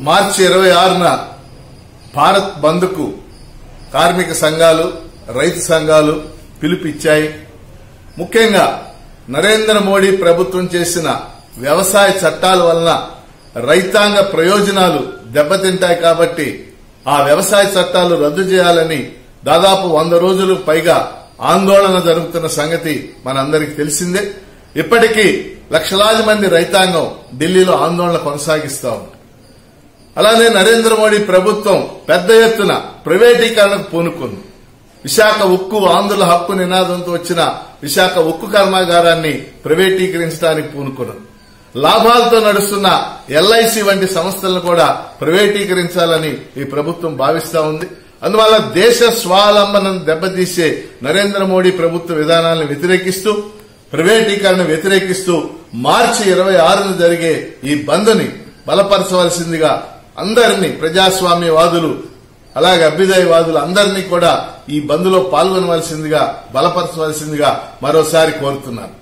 మార్చి ఇరవై ఆరున భారత్ బంద్కు కార్మిక సంఘాలు రైతు సంఘాలు పిలుపిచ్చాయి ముఖ్యంగా నరేంద్ర మోడీ ప్రభుత్వం చేసిన వ్యవసాయ చట్టాల వలన రైతాంగ ప్రయోజనాలు దెబ్బతింటాయి కాబట్టి ఆ వ్యవసాయ చట్టాలు రద్దు చేయాలని దాదాపు వంద రోజులు పైగా ఆందోళన జరుగుతున్న సంగతి మనందరికీ తెలిసిందే ఇప్పటికీ లక్షలాది మంది రైతాంగం ఢిల్లీలో ఆందోళన కొనసాగిస్తా ఉంది అలానే నరేంద్ర మోడీ ప్రభుత్వం పెద్ద ఎత్తున ప్రైవేటీకరణకు పూనుకుంది విశాఖ ఉక్కు ఆంధ్రుల హక్కు నినాదంతో వచ్చిన విశాఖ ఉక్కు కర్మాగారాన్ని ప్రైవేటీకరించడానికి పూనుకున్నది లాభాలతో నడుస్తున్న ఎల్ఐసి వంటి సంస్థలను కూడా ప్రైవేటీకరించాలని ఈ ప్రభుత్వం భావిస్తా ఉంది అందువల్ల దేశ స్వావలంబనం దెబ్బతీసే నరేంద్ర మోడీ ప్రభుత్వ విధానాలను వ్యతిరేకిస్తూ ప్రైవేటీకరణ వ్యతిరేకిస్తూ మార్చి ఇరవై ఆరున జరిగే ఈ బంద్ని బలపరచవలసిందిగా అందరినీ ప్రజాస్వామ్యవాదులు అలాగే అభ్యుదయవాదులు అందరినీ కూడా ఈ బంద్లో పాల్గొనవలసిందిగా బలపరచవలసిందిగా మరోసారి కోరుతున్నాను